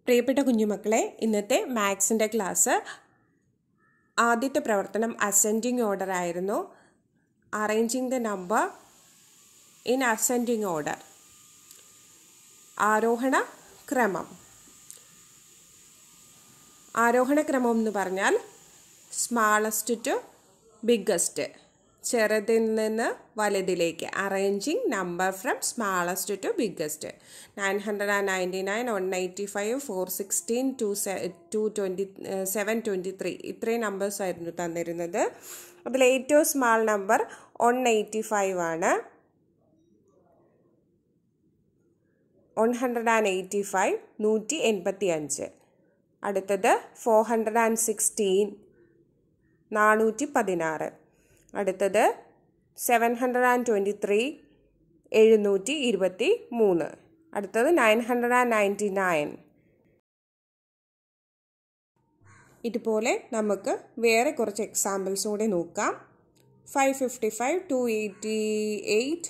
പ്രിയപ്പെട്ട കുഞ്ഞുമക്കളെ ഇന്നത്തെ മാത്സിൻ്റെ ക്ലാസ് ആദ്യത്തെ പ്രവർത്തനം അസെൻഡിങ് ഓർഡർ ആയിരുന്നു arranging the number in ascending order ആരോഹണ ക്രമം ആരോഹണ ക്രമം എന്ന് പറഞ്ഞാൽ സ്മാളസ്റ്റ് ടു ബിഗ്ഗസ്റ്റ് ചെറുതിൽ നിന്ന് വലുതിലേക്ക് arranging number from smallest to biggest nine hundred and ninety nine one eighty five four sixteen two two twenty seven twenty three ഇത്രയും നമ്പേഴ്സ് ആയിരുന്നു തന്നിരുന്നത് അതിൽ ഏറ്റവും small number one eighty five ആണ് one hundred and eighty five നൂറ്റി എൺപത്തി അഞ്ച് അടുത്തത് ഫോർ ഹൺഡ്രഡ് ആൻഡ് സിക്സ്റ്റീൻ നാനൂറ്റി പതിനാറ് അടുത്തത് seven hundred and twenty three എഴുന്നൂറ്റി ഇരുപത്തി മൂന്ന് അടുത്തത് nine hundred and ninety nine ഇതുപോലെ നമുക്ക് വേറെ കുറച്ച് എക്സാമ്പിൾസ് കൂടി നോക്കാം five fifty five two eighty eight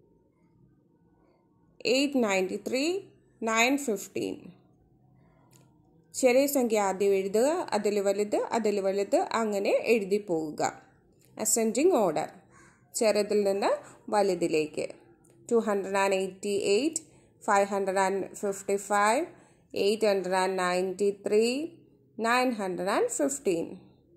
eight ninety three nine fifteen ചെറിയ സംഖ്യ ആദ്യം എഴുതുക അതിൽ വലുത് അതിൽ വലുത് അങ്ങനെ എഴുതി പോവുക അസെൻഡിങ് ഓർഡർ ചെറുതിൽ നിന്ന് വലുതിലേക്ക് two hundred and eighty eight five hundred and fifty five eight hundred and ninety three nine hundred and fifteen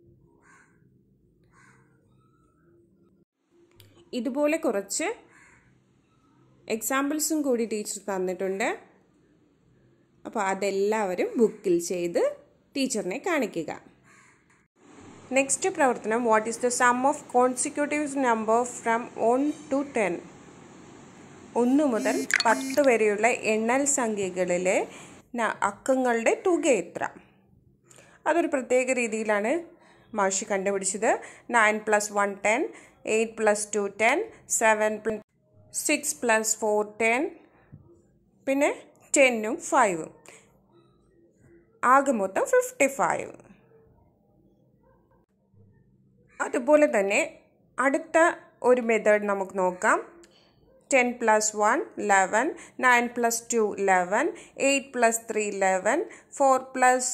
ഇതുപോലെ കുറച്ച് എക്സാമ്പിൾസും കൂടി ടീച്ചർ തന്നിട്ടുണ്ട് അപ്പോൾ അതെല്ലാവരും ബുക്കിൽ ചെയ്ത് ടീച്ചറിനെ കാണിക്കുക നെക്സ്റ്റ് പ്രവർത്തനം what is the sum of consecutive number from one to ten ഒന്ന് മുതൽ പത്ത് വരെയുള്ള എണ്ണൽ സംഖ്യകളിലെ അക്കങ്ങളുടെ തുക എത്ര അതൊരു പ്രത്യേക രീതിയിലാണ് മാഷി കണ്ടുപിടിച്ചത് nine plus one ten eight plus two ten seven six plus four ten പിന്നെ ടെന്നും ഫൈവും ആകെ മൊത്തം ഫിഫ്റ്റി ഫൈവ് അതുപോലെ തന്നെ അടുത്ത ഒരു മെത്തേഡ് നമുക്ക് നോക്കാം ten plus one eleven nine plus two eleven eight plus three eleven four plus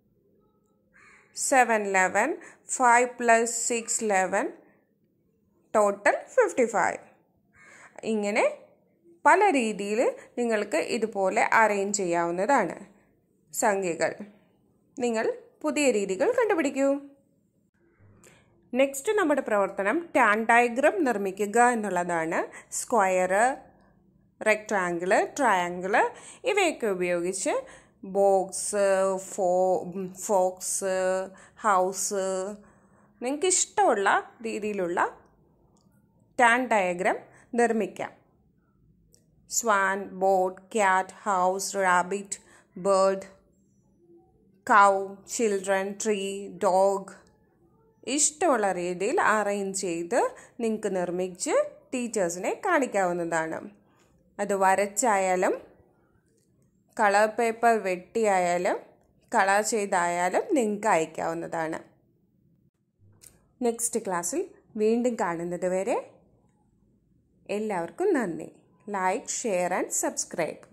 seven eleven five plus six eleven total fifty five ഇങ്ങനെ പല രീതിയിൽ നിങ്ങൾക്ക് ഇതുപോലെ അറേഞ്ച് ചെയ്യാവുന്നതാണ് സംഖ്യകൾ നിങ്ങൾ പുതിയ രീതികൾ കണ്ടുപിടിക്കൂ നെക്സ്റ്റ് നമ്മുടെ പ്രവർത്തനം ടാൻ ഡയഗ്രം നിർമ്മിക്കുക എന്നുള്ളതാണ് സ്ക്വയർ റെക്റ്റാങ്കിള് ട്രയാങ്കിള് ഇവയൊക്കെ ഉപയോഗിച്ച് ബോക്സ് ഫോ ഫോക്സ് ഹൗസ് നിങ്ങൾക്ക് ഇഷ്ടമുള്ള രീതിയിലുള്ള ടാൻ ഡയഗ്രം നിർമ്മിക്കാം swan boat cat house rabbit bird cow children tree dog ഇഷ്ടമുള്ള രീതിയിൽ അറേഞ്ച് ചെയ്ത് നിങ്ങൾക്ക് നിർമ്മിച്ച് ടീച്ചേഴ്സിനെ കാണിക്കാവുന്നതാണ് അത് വരച്ചായാലും കളർ പേപ്പർ വെട്ടിയായാലും കളർ ചെയ്തായാലും നിങ്ങൾക്ക് അയക്കാവുന്നതാണ് നെക്സ്റ്റ് ക്ലാസ്സിൽ വീണ്ടും കാണുന്നത് വരെ എല്ലാവർക്കും നന്ദി ലൈക്ക് ഷെയർ ആൻഡ് സബ്സ്ക്രൈബ്